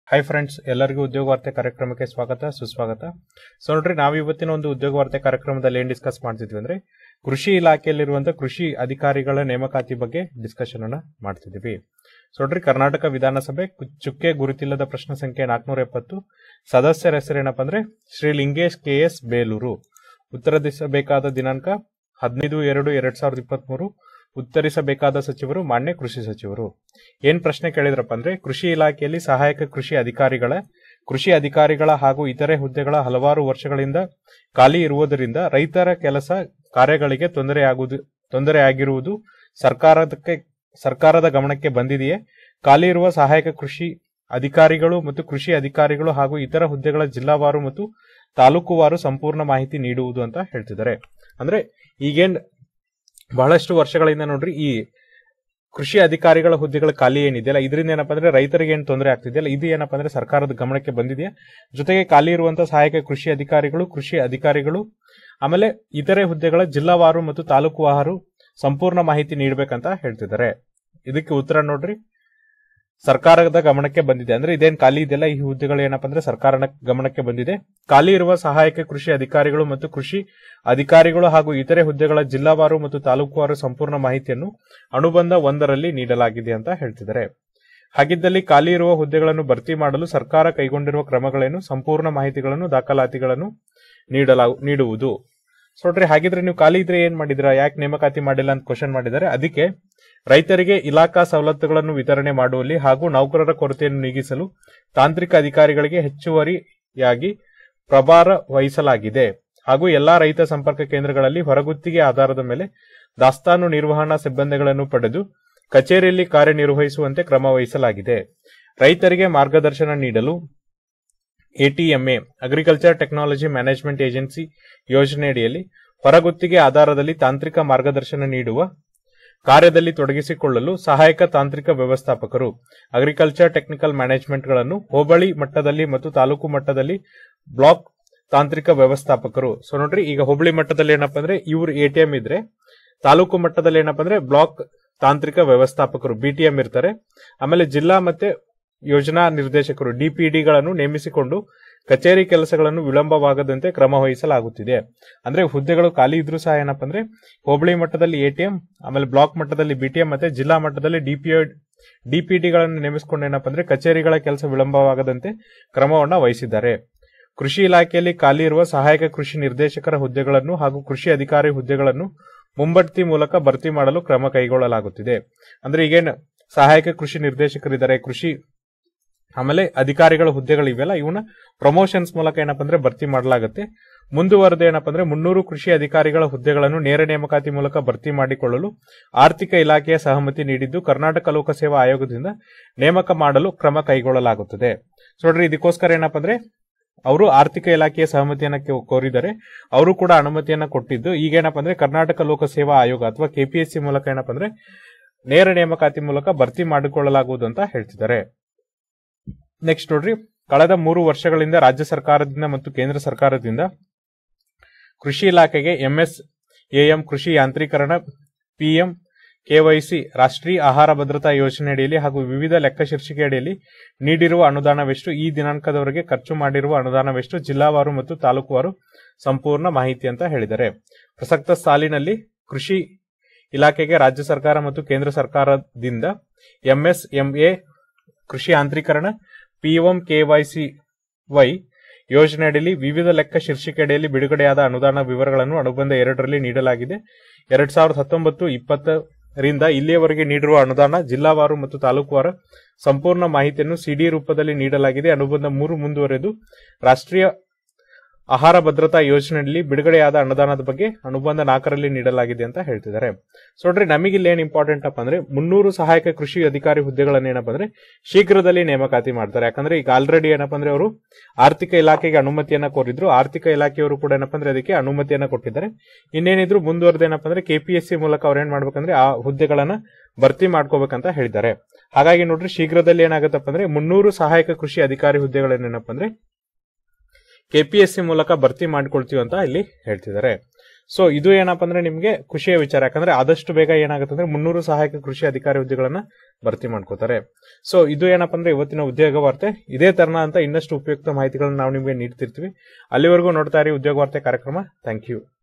hi friends ಎಲ್ಲರಿಗೂ ಉದ್ಯೋಗ ವಾರ್ತೆ ಕಾರ್ಯಕ್ರಮಕ್ಕೆ ಸ್ವಾಗತ ಸುಸ್ವಾಗತ ಸೊ ನೋಡ್ರಿ ನಾವು ಇವತ್ತಿನ ಒಂದು ಉದ್ಯೋಗ ವಾರ್ತೆ ಕಾರ್ಯಕ್ರಮದಲ್ಲಿ ಏನ್ ಡಿಸ್ಕಸ್ ಮಾಡ್ತಿದ್ವಿ ಅಂದ್ರೆ ಕೃಷಿ ಇಲಾಖೆಯಲ್ಲಿರುವಂತಹ ಕೃಷಿ ಅಧಿಕಾರಿಗಳ ನೇಮಕಾತಿ ಬಗ್ಗೆ ಡಿಸ್ಕಷನ್ ಅನ್ನ ಮಾಡ್ತಿದ್ವಿ ಸೊ ನೋಡ್ರಿ ಕರ್ನಾಟಕ ವಿಧಾನಸಭೆ ಕು- ಚುಕ್ಕೆ ಗುರುತಿಲ್ಲದ ಪ್ರಶ್ನೆ ಸಂಖ್ಯೆ ನಾಲ್ಕನೂರ ಎಪ್ಪತ್ತು ಸದಸ್ಯರ ಹೆಸರೇನಪ್ಪ ಅಂದ್ರೆ ಶ್ರೀ ಲಿಂಗೇಶ್ ಕೆ ಎಸ್ ಬೇಲೂರು ಉತ್ತರಿಸಬೇಕಾದ ದಿನಾಂಕ ಹದಿನೈದು ಎರಡು ಎರಡ್ ಸಾವಿರದ ಇಪ್ಪತ್ತ್ ಮೂರು ಉತ್ತರಿಸಬೇಕಾದ ಸಚಿವರು ಮಾನ್ಯ ಕೃಷಿ ಸಚಿವರು ಏನ್ ಪ್ರಶ್ನೆ ಕೇಳಿದ್ರಪ್ಪ ಅಂದ್ರೆ ಕೃಷಿ ಇಲಾಖೆಯಲ್ಲಿ ಸಹಾಯಕ ಕೃಷಿ ಅಧಿಕಾರಿಗಳ ಕೃಷಿ ಅಧಿಕಾರಿಗಳ ಹಾಗೂ ಇತರೆ ಹುದ್ದೆಗಳ ಹಲವಾರು ವರ್ಷಗಳಿಂದ ಖಾಲಿ ಇರುವುದರಿಂದ ರೈತರ ಕೆಲಸ ಕಾರ್ಯಗಳಿಗೆ ತೊಂದರೆಯಾಗುವುದು ತೊಂದರೆಯಾಗಿರುವುದು ಸರ್ಕಾರದಕ್ಕೆ ಸರ್ಕಾರದ ಗಮನಕ್ಕೆ ಬಂದಿದೆಯೇ ಖಾಲಿ ಇರುವ ಸಹಾಯಕ ಕೃಷಿ ಅಧಿಕಾರಿಗಳು ಮತ್ತು ಕೃಷಿ ಅಧಿಕಾರಿಗಳು ಹಾಗೂ ಇತರ ಹುದ್ದೆಗಳ ಜಿಲ್ಲಾವಾರು ಮತ್ತು ತಾಲೂಕುವಾರು ಸಂಪೂರ್ಣ ಮಾಹಿತಿ ನೀಡುವುದು ಅಂತ ಹೇಳ್ತಿದ್ದಾರೆ ಅಂದ್ರೆ ಈಗೇನ್ ಬಹಳಷ್ಟು ವರ್ಷಗಳಿಂದ ನೋಡ್ರಿ ಈ ಕೃಷಿ ಅಧಿಕಾರಿಗಳ ಹುದ್ದೆಗಳ ಖಾಲಿ ಏನಿದೆಯಲ್ಲ ಇದರಿಂದ ಏನಪ್ಪಾ ಅಂದ್ರೆ ರೈತರಿಗೆ ಏನು ತೊಂದರೆ ಆಗ್ತಿದೆಯಲ್ಲ ಇದು ಏನಪ್ಪಾ ಅಂದ್ರೆ ಸರ್ಕಾರದ ಗಮನಕ್ಕೆ ಬಂದಿದೆಯಾ ಜೊತೆಗೆ ಖಾಲಿ ಇರುವಂತಹ ಸಹಾಯಕ ಕೃಷಿ ಅಧಿಕಾರಿಗಳು ಕೃಷಿ ಅಧಿಕಾರಿಗಳು ಆಮೇಲೆ ಇತರೆ ಹುದ್ದೆಗಳ ಜಿಲ್ಲಾವಾರು ಮತ್ತು ತಾಲೂಕುವಾರು ಸಂಪೂರ್ಣ ಮಾಹಿತಿ ನೀಡಬೇಕಂತ ಹೇಳ್ತಿದ್ದಾರೆ ಇದಕ್ಕೆ ಉತ್ತರ ನೋಡ್ರಿ ಸರ್ಕಾರದ ಗಮನಕ್ಕೆ ಬಂದಿದೆ ಅಂದ್ರೆ ಇದೇನ್ ಖಾಲಿ ಇದೆಯಲ್ಲ ಈ ಹುದ್ದೆಗಳು ಏನಪ್ಪಾ ಅಂದ್ರೆ ಸರ್ಕಾರದ ಗಮನಕ್ಕೆ ಬಂದಿದೆ ಖಾಲಿ ಇರುವ ಸಹಾಯಕ ಕೃಷಿ ಅಧಿಕಾರಿಗಳು ಮತ್ತು ಕೃಷಿ ಅಧಿಕಾರಿಗಳು ಹಾಗೂ ಇತರೆ ಹುದ್ದೆಗಳ ಜಿಲ್ಲಾವಾರು ಮತ್ತು ತಾಲೂಕುವಾರು ಸಂಪೂರ್ಣ ಮಾಹಿತಿಯನ್ನು ಅನುಬಂಧ ಒಂದರಲ್ಲಿ ನೀಡಲಾಗಿದೆ ಅಂತ ಹೇಳ್ತಿದ್ದಾರೆ ಹಾಗಿದ್ದಲ್ಲಿ ಖಾಲಿ ಇರುವ ಹುದ್ದೆಗಳನ್ನು ಭರ್ತಿ ಮಾಡಲು ಸರ್ಕಾರ ಕೈಗೊಂಡಿರುವ ಕ್ರಮಗಳೇನು ಸಂಪೂರ್ಣ ಮಾಹಿತಿಗಳನ್ನು ದಾಖಲಾತಿಗಳನ್ನು ನೀಡಲಾಗು ನೀಡುವುದು ಸೊ ನೋಡ್ರಿ ಹಾಗಿದ್ರೆ ನೀವು ಖಾಲಿ ಇದ್ರೆ ಏನ್ ಮಾಡಿದಿರಾ ಯಾಕೆ ನೇಮಕಾತಿ ಮಾಡಿಲ್ಲ ಅಂತ ಕ್ವಶನ್ ಮಾಡಿದ್ದಾರೆ ಅದಕ್ಕೆ ರೈತರಿಗೆ ಇಲಾಖಾ ಸವಲತ್ತುಗಳನ್ನು ವಿತರಣೆ ಮಾಡುವಲ್ಲಿ ಹಾಗೂ ನೌಕರರ ಕೊರತೆಯನ್ನು ನೀಗಿಸಲು ತಾಂತ್ರಿಕ ಅಧಿಕಾರಿಗಳಿಗೆ ಹೆಚ್ಚುವರಿಯಾಗಿ ಪ್ರಭಾರ ವಹಿಸಲಾಗಿದೆ ಹಾಗೂ ಎಲ್ಲಾ ರೈತ ಸಂಪರ್ಕ ಕೇಂದ್ರಗಳಲ್ಲಿ ಹೊರಗುತ್ತಿಗೆ ಆಧಾರದ ಮೇಲೆ ದಾಸ್ತಾನು ನಿರ್ವಹಣಾ ಸಿಬ್ಬಂದಿಗಳನ್ನು ಪಡೆದು ಕಚೇರಿಯಲ್ಲಿ ಕಾರ್ಯನಿರ್ವಹಿಸುವಂತೆ ಕ್ರಮ ವಹಿಸಲಾಗಿದೆ ರೈತರಿಗೆ ಮಾರ್ಗದರ್ಶನ ನೀಡಲು ATMA agriculture technology management agency ಯೋಜನೆಯಡಿಯಲ್ಲಿ ಹೊರಗುತ್ತಿಗೆ ಆಧಾರದಲ್ಲಿ ತಾಂತ್ರಿಕ ಮಾರ್ಗದರ್ಶನ ನೀಡುವ ಕಾರ್ಯದಲ್ಲಿ ತೊಡಗಿಸಿಕೊಳ್ಳಲು ಸಹಾಯಕ ತಾಂತ್ರಿಕ ವ್ಯವಸ್ಥಾಪಕರು ಅಗ್ರಿಕಲ್ಚರ್ ಟೆಕ್ನಿಕಲ್ ಮ್ಯಾನೇಜ್ಮೆಂಟ್ಗಳನ್ನು ಹೋಬಳಿ ಮಟ್ಟದಲ್ಲಿ ಮತ್ತು ತಾಲೂಕು ಮಟ್ಟದಲ್ಲಿ ಬ್ಲಾಕ್ ತಾಂತ್ರಿಕ ವ್ಯವಸ್ಥಾಪಕರು ಸೊ ನೋಡ್ರಿ ಈಗ ಹೋಬಳಿ ಮಟ್ಟದಲ್ಲಿ ಏನಪ್ಪಾ ಅಂದ್ರೆ ಇವ್ರು ಎಟಿಎಂ ಇದ್ರೆ ತಾಲೂಕು ಮಟ್ಟದಲ್ಲಿ ಏನಪ್ಪಾ ಅಂದ್ರೆ ಬ್ಲಾಕ್ ತಾಂತ್ರಿಕ ವ್ಯವಸ್ಥಾಪಕರು ಬಿಟಿಎಂ ಇರ್ತಾರೆ ಆಮೇಲೆ ಜಿಲ್ಲಾ ಮತ್ತೆ ಯೋಜನಾ ನಿರ್ದೇಶಕರು ಡಿಪಿಡಿಗಳನ್ನು ನೇಮಿಸಿಕೊಂಡು ಕಚೇರಿ ಕೆಲಸಗಳನ್ನು ವಿಳಂಬವಾಗದಂತೆ ಕ್ರಮ ವಹಿಸಲಾಗುತ್ತಿದೆ ಅಂದ್ರೆ ಹುದ್ದೆಗಳು ಖಾಲಿ ಇದ್ರೂ ಸಹ ಏನಪ್ಪಾ ಅಂದ್ರೆ ಹೋಬಳಿ ಮಟ್ಟದಲ್ಲಿ ಎಟಿಎಂ ಆಮೇಲೆ ಬ್ಲಾಕ್ ಮಟ್ಟದಲ್ಲಿ ಬಿಟಿಎಂ ಮತ್ತೆ ಜಿಲ್ಲಾ ಮಟ್ಟದಲ್ಲಿ ಡಿಪಿಒ ಡಿಪಿಡಿಗಳನ್ನು ನೇಮಿಸಿಕೊಂಡು ಏನಪ್ಪಾ ಅಂದ್ರೆ ಕಚೇರಿಗಳ ಕೆಲಸ ವಿಳಂಬವಾಗದಂತೆ ಕ್ರಮವನ್ನ ವಹಿಸಿದ್ದಾರೆ ಕೃಷಿ ಇಲಾಖೆಯಲ್ಲಿ ಖಾಲಿ ಇರುವ ಸಹಾಯಕ ಕೃಷಿ ನಿರ್ದೇಶಕರ ಹುದ್ದೆಗಳನ್ನು ಹಾಗೂ ಕೃಷಿ ಅಧಿಕಾರಿ ಹುದ್ದೆಗಳನ್ನು ಮುಂಬಡ್ತಿ ಮೂಲಕ ಭರ್ತಿ ಮಾಡಲು ಕ್ರಮ ಕೈಗೊಳ್ಳಲಾಗುತ್ತಿದೆ ಅಂದ್ರೆ ಈಗೇನು ಸಹಾಯಕ ಕೃಷಿ ನಿರ್ದೇಶಕರಿದ್ದಾರೆ ಕೃಷಿ ಆಮೇಲೆ ಅಧಿಕಾರಿಗಳ ಹುದ್ದೆಗಳು ಇವೆಲ್ಲ ಇವನ್ನ ಪ್ರಮೋಷನ್ಸ್ ಮೂಲಕ ಏನಪ್ಪಾ ಅಂದ್ರೆ ಭರ್ತಿ ಮಾಡಲಾಗುತ್ತೆ ಮುಂದುವರೆದ ಏನಪ್ಪಾ ಅಂದ್ರೆ ಮುನ್ನೂರು ಕೃಷಿ ಅಧಿಕಾರಿಗಳ ಹುದ್ದೆಗಳನ್ನು ನೇರ ನೇಮಕಾತಿ ಮೂಲಕ ಭರ್ತಿ ಮಾಡಿಕೊಳ್ಳಲು ಆರ್ಥಿಕ ಇಲಾಖೆಯ ಸಹಮತಿ ನೀಡಿದ್ದು ಕರ್ನಾಟಕ ಲೋಕಸೇವಾ ಆಯೋಗದಿಂದ ನೇಮಕ ಮಾಡಲು ಕ್ರಮ ಕೈಗೊಳ್ಳಲಾಗುತ್ತದೆ ಸೊ ನೋಡ್ರಿ ಇದಕ್ಕೋಸ್ಕರ ಏನಪ್ಪಾ ಅಂದ್ರೆ ಅವರು ಆರ್ಥಿಕ ಇಲಾಖೆಯ ಸಹಮತಿಯನ್ನ ಕೋ- ಕೋರಿದ್ದಾರೆ ಅವರು ಕೂಡ ಅನುಮತಿಯನ್ನ ಕೊಟ್ಟಿದ್ದು ಈಗ ಏನಪ್ಪಾ ಅಂದ್ರೆ ಕರ್ನಾಟಕ ಲೋಕಸೇವಾ ಆಯೋಗ ಅಥವಾ ಕೆಪಿಎಸ್ಸಿ ಮೂಲಕ ಏನಪ್ಪಾ ಅಂದ್ರೆ ನೇರ ನೇಮಕಾತಿ ಮೂಲಕ ಭರ್ತಿ ಮಾಡಿಕೊಳ್ಳಲಾಗುವುದು ಅಂತ ಹೇಳ್ತಿದ್ದಾರೆ ನೆಕ್ಸ್ಟ್ ನೋಡ್ರಿ ಕಳೆದ ಮೂರು ವರ್ಷಗಳಿಂದ ರಾಜ್ಯ ಸರ್ಕಾರದಿಂದ ಮತ್ತು ಕೇಂದ್ರ ಸರ್ಕಾರದಿಂದ ಕೃಷಿ ಇಲಾಖೆಗೆ ಎಂಎಸ್ ಎಎಂ ಕೃಷಿ ಯಾಂತ್ರೀಕರಣ ಪಿಎಂ ಕೆವೈಸಿ ರಾಷ್ಟ್ರೀಯ ಆಹಾರ ಭದ್ರತಾ ಯೋಜನೆಯಡಿಯಲ್ಲಿ ಹಾಗೂ ವಿವಿಧ ಲೆಕ್ಕ ಶೀರ್ಷಿಕೆ ಅಡಿಯಲ್ಲಿ ನೀಡಿರುವ ಅನುದಾನವೆಷ್ಟು ಈ ದಿನಾಂಕದವರೆಗೆ ಖರ್ಚು ಮಾಡಿರುವ ಅನುದಾನವೆಷ್ಟು ಜಿಲ್ಲಾವಾರು ಮತ್ತು ತಾಲೂಕುವಾರು ಸಂಪೂರ್ಣ ಮಾಹಿತಿ ಅಂತ ಹೇಳಿದ್ದಾರೆ ಪ್ರಸಕ್ತ ಸಾಲಿನಲ್ಲಿ ಕೃಷಿ ಇಲಾಖೆಗೆ ರಾಜ್ಯ ಸರ್ಕಾರ ಮತ್ತು ಕೇಂದ್ರ ಸರ್ಕಾರದಿಂದ ಎಂಎಸ್ಎಂಎ ಕೃಷಿ ಯಾಂತ್ರೀಕರಣ ಪಿಒಂ ಕೆವೈಸಿ ವೈ ಯೋಜನೆಯಡಿಯಲ್ಲಿ ವಿವಿಧ ಲೆಕ್ಕ ಶೀರ್ಷಿಕೆಯಡಿಯಲ್ಲಿ ಬಿಡುಗಡೆಯಾದ ಅನುದಾನ ವಿವರಗಳನ್ನು ಅನುಬಂಧ ಎರಡರಲ್ಲಿ ನೀಡಲಾಗಿದೆ ಎರಡ್ ಸಾವಿರದ ಹತ್ತೊಂಬತ್ತು ಇಪ್ಪತ್ತರಿಂದ ಇಲ್ಲಿಯವರೆಗೆ ನೀಡಿರುವ ಅನುದಾನ ಜಿಲ್ಲಾವಾರು ಮತ್ತು ತಾಲೂಕುವಾರ ಸಂಪೂರ್ಣ ಮಾಹಿತಿಯನ್ನು ಸಿಡಿ ರೂಪದಲ್ಲಿ ನೀಡಲಾಗಿದೆ ಅನುಬಂಧ ಮೂರು ಮುಂದುವರೆದು ರಾಷ್ಟ್ರೀಯ ಆಹಾರ ಭದ್ರತಾ ಯೋಜನೆಯಲ್ಲಿ ಬಿಡುಗಡೆಯಾದ ಅನುದಾನದ ಬಗ್ಗೆ ಅನುಬಂಧ ನಾಲ್ಕರಲ್ಲಿ ನೀಡಲಾಗಿದೆ ಅಂತ ಹೇಳ್ತಿದ್ದಾರೆ ಸೊ ನೋಡ್ರಿ ನಮಗೆ ಇಲ್ಲಿ ಏನ್ ಇಂಪಾರ್ಟೆಂಟ್ ಅಪ್ಪ ಅಂದ್ರೆ ಮುನ್ನೂರು ಸಹಾಯಕ ಕೃಷಿ ಅಧಿಕಾರಿ ಹುದ್ದೆಗಳನ್ನ ಏನಪ್ಪ ಅಂದ್ರೆ ಶೀಘ್ರದಲ್ಲಿ ನೇಮಕಾತಿ ಮಾಡ್ತಾರೆ ಯಾಕಂದ್ರೆ ಈಗ ಆಲ್ರೆಡಿ ಏನಪ್ಪ ಅಂದ್ರೆ ಅವರು ಆರ್ಥಿಕ ಇಲಾಖೆಗೆ ಅನುಮತಿಯನ್ನ ಕೋರಿದ್ರು ಆರ್ಥಿಕ ಇಲಾಖೆಯವರು ಕೂಡ ಏನಪ್ಪ ಅಂದ್ರೆ ಅದಕ್ಕೆ ಅನುಮತಿಯನ್ನ ಕೊಟ್ಟಿದ್ದಾರೆ ಇನ್ನೇನಿದ್ರು ಮುಂದುವರೆದ ಏನಪ್ಪ ಅಂದ್ರೆ ಕೆಪಿಎಸ್ಸಿ ಮೂಲಕ ಅವ್ರು ಏನ್ ಮಾಡ್ಬೇಕಂದ್ರೆ ಆ ಹುದ್ದೆಗಳನ್ನ ಭರ್ತಿ ಮಾಡ್ಕೋಬೇಕಂತ ಹೇಳಿದ್ದಾರೆ ಹಾಗಾಗಿ ನೋಡ್ರಿ ಶೀಘ್ರದಲ್ಲಿ ಏನಾಗುತ್ತಪ್ಪ ಅಂದ್ರೆ ಮುನ್ನೂರು ಸಹಾಯಕ ಕೃಷಿ ಅಧಿಕಾರಿ ಹುದ್ದೆಗಳನ್ನೇನಪ್ಪ ಅಂದ್ರೆ ಕೆಪಿಎಸ್ಸಿ ಮೂಲಕ ಭರ್ತಿ ಮಾಡ್ಕೊಳ್ತೀವಿ ಅಂತ ಇಲ್ಲಿ ಹೇಳ್ತಿದ್ದಾರೆ ಸೊ ಇದು ಏನಪ್ಪ ಅಂದ್ರೆ ನಿಮಗೆ ಖುಷಿಯ ವಿಚಾರ ಯಾಕಂದ್ರೆ ಆದಷ್ಟು ಬೇಗ ಏನಾಗುತ್ತೆ ಅಂದ್ರೆ ಮುನ್ನೂರು ಸಹಾಯಕ ಕೃಷಿ ಅಧಿಕಾರಿ ಹುದ್ದೆಗಳನ್ನ ಭರ್ತಿ ಮಾಡ್ಕೋತಾರೆ ಸೊ ಇದು ಏನಪ್ಪ ಅಂದ್ರೆ ಇವತ್ತಿನ ಉದ್ಯೋಗ ವಾರ್ತೆ ಇದೇ ತರನ ಅಂತ ಇನ್ನಷ್ಟು ಉಪಯುಕ್ತ ಮಾಹಿತಿಗಳನ್ನ ನಾವು ನಿಮಗೆ ನೀಡ್ತಿರ್ತೀವಿ ಅಲ್ಲಿವರೆಗೂ ನೋಡ್ತಾ ಇರಿ ಉದ್ಯೋಗ ವಾರ್ತೆ ಕಾರ್ಯಕ್ರಮ ಥ್ಯಾಂಕ್ ಯು